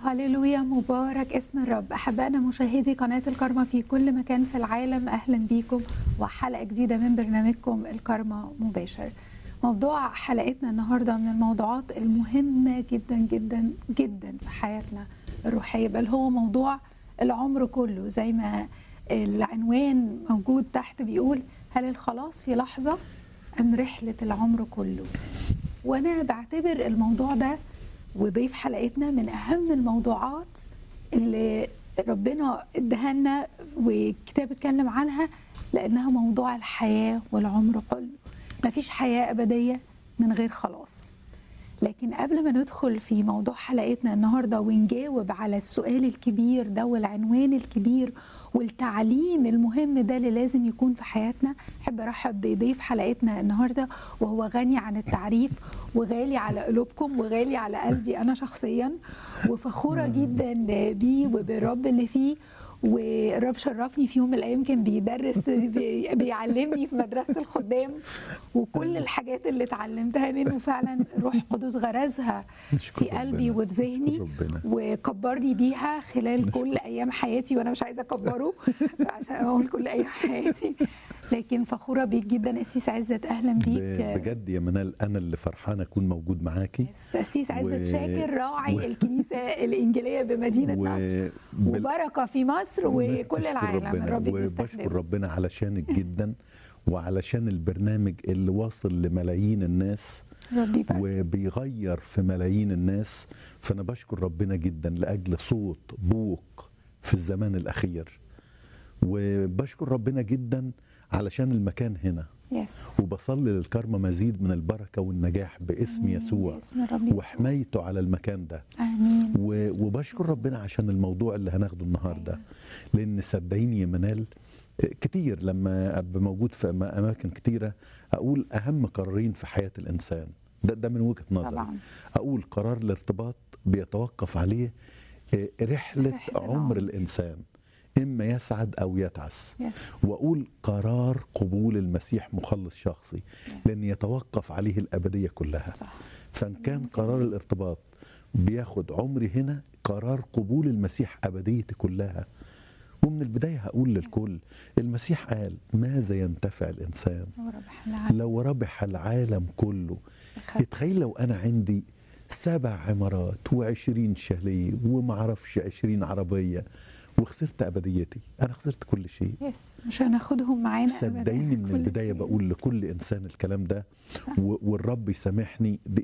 هللويا مبارك اسم الرب احبائنا مشاهدي قناه الكرمة في كل مكان في العالم اهلا بيكم وحلقه جديده من برنامجكم الكرمة مباشر موضوع حلقتنا النهارده من الموضوعات المهمه جدا جدا جدا في حياتنا الروحيه بل هو موضوع العمر كله زي ما العنوان موجود تحت بيقول هل الخلاص في لحظه ام رحله العمر كله وانا بعتبر الموضوع ده وضيف حلقتنا من اهم الموضوعات اللي ربنا اداها لنا والكتاب اتكلم عنها لانها موضوع الحياه والعمر كله مفيش حياه ابديه من غير خلاص لكن قبل ما ندخل في موضوع حلقتنا النهارده ونجاوب على السؤال الكبير ده والعنوان الكبير والتعليم المهم ده اللي لازم يكون في حياتنا احب ارحب بضيف حلقتنا النهارده وهو غني عن التعريف وغالي على قلوبكم وغالي على قلبي انا شخصيا وفخوره جدا بيه وبالرب اللي فيه والرب شرفني في يوم من الايام كان بيدرس بي- بيعلمني في مدرسه الخدام وكل الحاجات اللي اتعلمتها منه فعلا روح قدس غرزها نشكر في قلبي ربنا. وفي ذهني نشكر ربنا. وكبرني بيها خلال نشكر. كل ايام حياتي وانا مش عايزه اكبره عشان اقول كل ايام حياتي لكن فخوره بيك جدا اسيس عزت اهلا ب- بيك بجد يا منال انا اللي فرحان اكون موجود معاكي اسيس عزت و- شاكر راعي و- الكنيسه الانجيليه بمدينه و- نصر بال- وبركه في مصر وكل نشكر العالم ربنا الرب وبشكر بيستخدمه ربنا علشانك جدا وعلشان البرنامج اللي واصل لملايين الناس ربي يبارك وبيغير في ملايين الناس فانا بشكر ربنا جدا لاجل صوت بوق في الزمان الاخير وبشكر ربنا جدا علشان المكان هنا يس وبصلي للكرمة مزيد من البركة والنجاح باسم آمين. يسوع باسم الرب يسوع. وحمايته على المكان ده امين و- وبشكر ربنا عشان الموضوع اللي هناخده النهارده لان صدقيني يا منال كتير لما ابقى موجود في أما- اماكن كتيره اقول اهم قرارين في حياه الانسان ده ده من وجهه نظري طبعاً. اقول قرار الارتباط بيتوقف عليه آه، رحله رحلة عمر العمر. الانسان اما يسعد او يتعس يس واقول قرار قبول المسيح مخلص شخصي لان يتوقف عليه الابديه كلها صح فان كان قرار الارتباط بياخد عمري هنا قرار قبول المسيح ابديتي كلها ومن البدايه هقول للكل المسيح قال ماذا ينتفع الانسان وربح العالم لو ربح العالم كله خسر. تخيل لو انا عندي سبع عمارات وعشرين شاليه ومعرفش عشرين عربيه وخسرت ابديتي انا خسرت كل شيء يس مش هناخدهم معانا أبداً. صدقيني من كل البدايه شيء. بقول لكل انسان الكلام ده صح. و- والرب يسامحني دي,